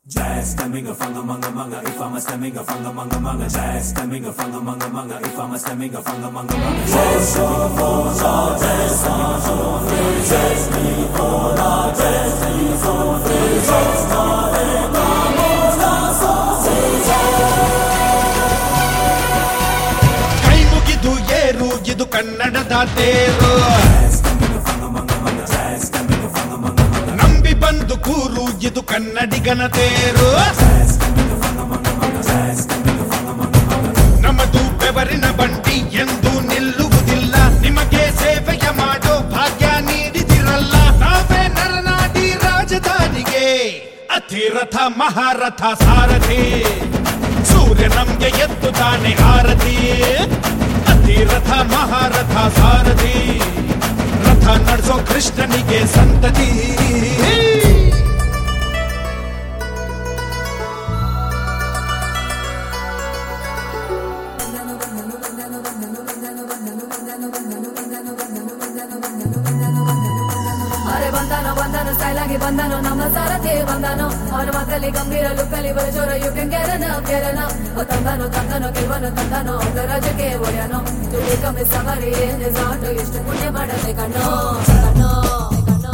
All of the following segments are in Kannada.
Jazz stemming a funga manga manga if I'm a stemming a funga manga manga jazz stemming a funga manga manga if I'm a stemming a funga manga manga jazz stemming a funga jazz stemming a funga jazz stemming a funga jazz stemming a funga jazz ಕೈ ಮುಗಿದು ಏರು ಇದು ಕನ್ನಡದ ತೇರು ನಂಬಿ ಬಂದು ಕೂರು ಇದು ಕನ್ನಡಿಗನ ತೇರು ನಮ್ಮದು ಬೆವರಿನ ಬಂಡಿ ಎಂದು ನಿಲ್ಲುವುದಿಲ್ಲ ನಿಮಗೆ ಸೇವೆಯ ಮಾಡೋ ಭಾಗ್ಯ ನೀಡಿದಿರಲ್ಲ ನಾವೇ ನರನಾಡಿ ರಾಜಧಾನಿಗೆ ಅತಿರಥ ಮಹಾರಥ ಸಾರಥಿ ಸೂರ್ಯ ನಮ್ಗೆ ಎದ್ದು ತಾನೆ ಆರತಿ ಅತಿರಥ ಮಹಾರಥ ಸಾರಥಿ ರಥ ನಡೆಸೋ ಕೃಷ್ಣನಿಗೆ ಸಂತತಿ ಅರೆ ಬಂದಾನೋ ಬಂದಾನೋ ಸ್ಟೈಲ್ ಆಗಿ ಬಂದಾನೋ ನಮ್ಮ ಸಾರಥಿ ಬಂದಾನೋ ಅವನ ಮಾತಲ್ಲಿ ಗಂಭೀರ ಲುಕ್ಕಲ್ಲಿ ಬರಜೋರ ಯು ಕ್ಯಾನ್ ಗೆರನ ಗೆರನ ಓ ತಂದಾನೋ ತಂದಾನೋ ಗೆಲ್ವನು ತಂದಾನೋ ಒಂದು ರಾಜಕ್ಕೆ ಒಡೆಯನೋ ತುಳಿ ಕಮ್ಮಿ ಸವಾರಿ ಏನೇ ಸಾಟು ಎಷ್ಟು ಪುಣ್ಯ ಮಾಡದೆ ಕಣ್ಣೋ ಕಣ್ಣೋ ಕಣ್ಣೋ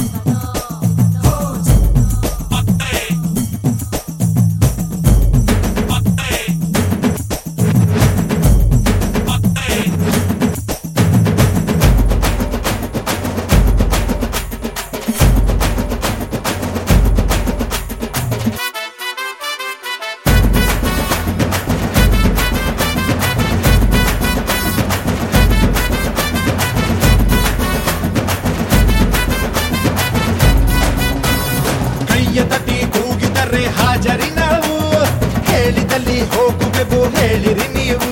ಕೈಯ ತಟ್ಟಿ ಕೂಗಿದರೆ ಹಾಜರಿ ನಾವು ಹೇಳಿದಲ್ಲಿ ಹೋಗುವೆವು ಹೇಳಿರಿ ನೀವು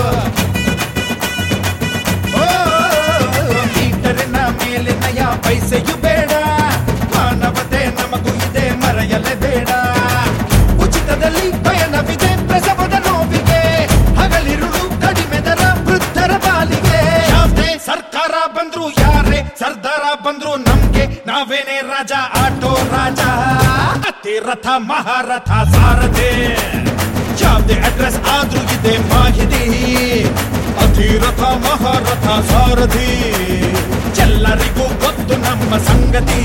ಓ, ಮೀಟರಿನ ಮೇಲೆ ನಯ ಪೈಸೆಯು ಬೇಡ ಮಾನವತೆ ನಮಗೂ ಇದೆ ಮರೆಯಲೇ ಬೇಡ ಉಚಿತದಲ್ಲಿ ಪಯಣವಿದೆ ಪ್ರಸವದ ನೋವಿಗೆ ಹಗಲಿರುಳು ಕಡಿಮೆ ದರ ವೃದ್ಧರ ಪಾಲಿಗೆ ಯಾವುದೇ ಸರ್ಕಾರ ಬಂದ್ರು ಯಾರೇ ಸರ್ದಾರ ಬಂದ್ರು ನಮ್ಗೆ ನಾವೇನೇ ರಾಜ ಆಟೋ ರಾಜ ಅತಿರಥ ಮಹಾರಥ ಸಾರಥೆ ಯಾವುದೇ ಅಡ್ರೆಸ್ ಆದ್ರೂ ಇದೆ ಮಾಹಿತಿ ಅತಿರಥ ಮಹಾರಥ ಸಾರಥಿ ಎಲ್ಲರಿಗೂ ಗೊತ್ತು ನಮ್ಮ ಸಂಗತಿ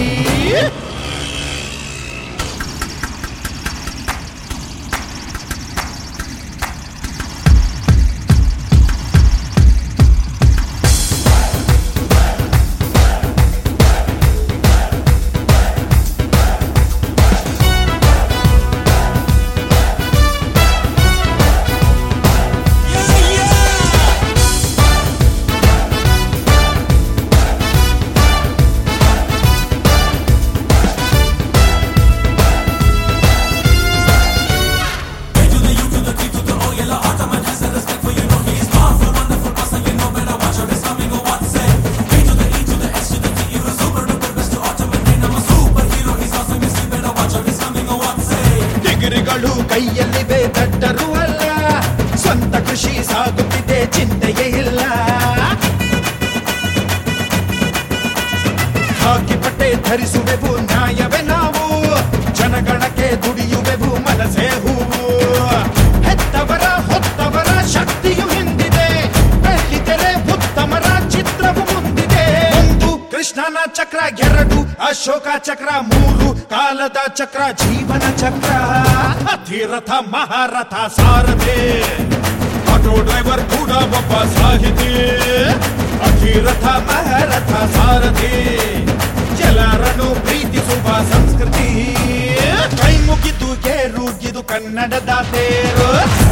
ಡಿಗ್ರಿಗಳು ಕೈಯಲ್ಲಿವೆ ದಟ್ಟರು ಅಲ್ಲ ಸ್ವಂತ ಕೃಷಿ ಸಾಗುತ್ತಿದೆ ಚಿಂತೆಯೇ ಇಲ್ಲ ಹಾಕಿ ಬಟ್ಟೆ ಧರಿಸುವೆವು ನ್ಯಾಯವೇ ನಾವು ಜನಗಣಕ್ಕೆ ದುಡಿಯುವೆವು ಮನಸೇ ಹೂವು ಹೆತ್ತವರ ಹೊತ್ತವರ ಶಕ್ತಿಯು ಹಿಂದಿದೆ ಬೆಳ್ಳಿತೆರೆ ಉತ್ತಮರ ಚಿತ್ರವು ಮುಂದಿದೆ ಒಂದು ಕೃಷ್ಣನ ಚಕ್ರ ಎರಡು ಅಶೋಕ ಚಕ್ರ ಮೂರು ಕಾಲದ ಚಕ್ರ ಜೀವನ ಚಕ್ರ ಅತಿರಥ ಮಹಾರಥ ಸಾರಥಿ ಆಟೋ ಡ್ರೈವರ್ ಕೂಡ ಒಬ್ಬ ಸಾಹಿತಿ ಅತಿರಥ ಮಹಾರಥ ಸಾರಥಿ ಎಲ್ಲರನ್ನು ಪ್ರೀತಿಸುವ ಸಂಸ್ಕೃತಿ ಕೈ ಮುಗಿದು ಏರು ಇದು ಕನ್ನಡದ ತೇರು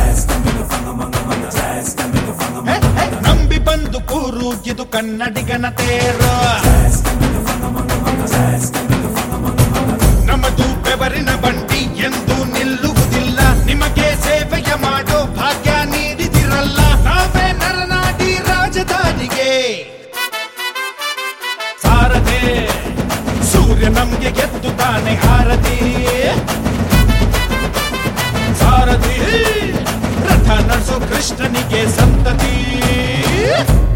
ಹೆ, ಹೆ, ನಂಬಿ ಬಂದು ಕೂರು ಇದು ಕನ್ನಡಿಗನ ತೇರು ನಮ್ಮದು ಬೆವರಿನ ಬಂಡಿ ಎಂದು ನಿಲ್ಲುವುದಿಲ್ಲ ನಿಮಗೆ ಸೇವೆಯ ಮಾಡೋ ಭಾಗ್ಯ ನೀಡಿದಿರಲ್ಲ ನಾವೇ ನರನಾಡಿ ರಾಜಧಾನಿಗೆ ಸಾರಥೆ ಸೂರ್ಯ ನಮ್ಗೆ ಎದ್ದು ತಾನೆ ಆರತಿ ಸಾರಥಿ ರಥ ನಡೆಸೋ ಕೃಷ್ಣನಿಗೆ ಸಂತತಿ